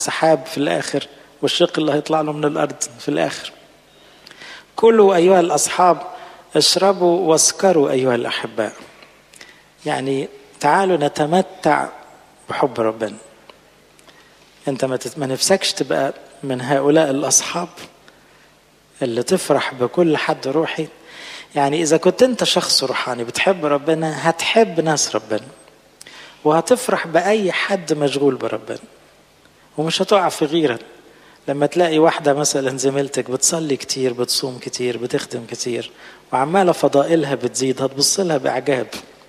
سحاب في الآخر والشق اللي هيطلع له من الأرض في الآخر كلوا أيها الأصحاب اشربوا واسكروا أيها الأحباء يعني تعالوا نتمتع بحب ربنا انت ما نفسكش تبقى من هؤلاء الأصحاب اللي تفرح بكل حد روحي يعني إذا كنت أنت شخص روحاني بتحب ربنا هتحب ناس ربنا وهتفرح بأي حد مشغول بربنا ومش هتقع في غيرة لما تلاقي واحدة مثلا زميلتك بتصلي كتير بتصوم كتير بتخدم كتير وعمالة فضائلها بتزيد هتبص لها بإعجاب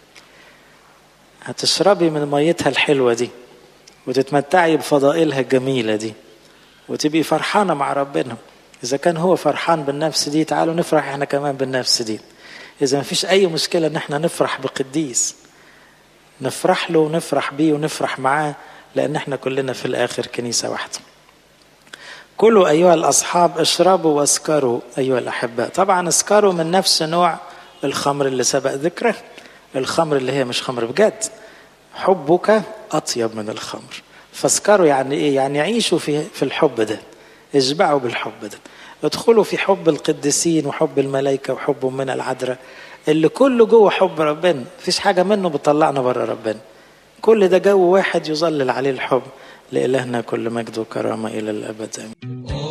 هتشربي من ميتها الحلوة دي وتتمتعي بفضائلها الجميلة دي وتبقي فرحانة مع ربنا إذا كان هو فرحان بالنفس دي تعالوا نفرح احنا كمان بالنفس دي إذا ما فيش أي مشكلة إن احنا نفرح بقديس نفرح له ونفرح بيه ونفرح معاه لأن احنا كلنا في الآخر كنيسة واحدة كلوا أيها الأصحاب اشربوا واسكروا أيها الأحباء طبعا اسكروا من نفس نوع الخمر اللي سبق ذكره الخمر اللي هي مش خمر بجد حبك أطيب من الخمر فاسكروا يعني إيه يعني عيشوا في في الحب ده اشبعوا بالحب ده ادخلوا في حب القديسين وحب الملائكة وحب من العذراء اللي كله جوه حب ربنا مفيش حاجة منه بتطلعنا بره ربنا كل ده جو واحد يظلل عليه الحب لإلهنا كل مجد وكرامة إلى الأبد آمين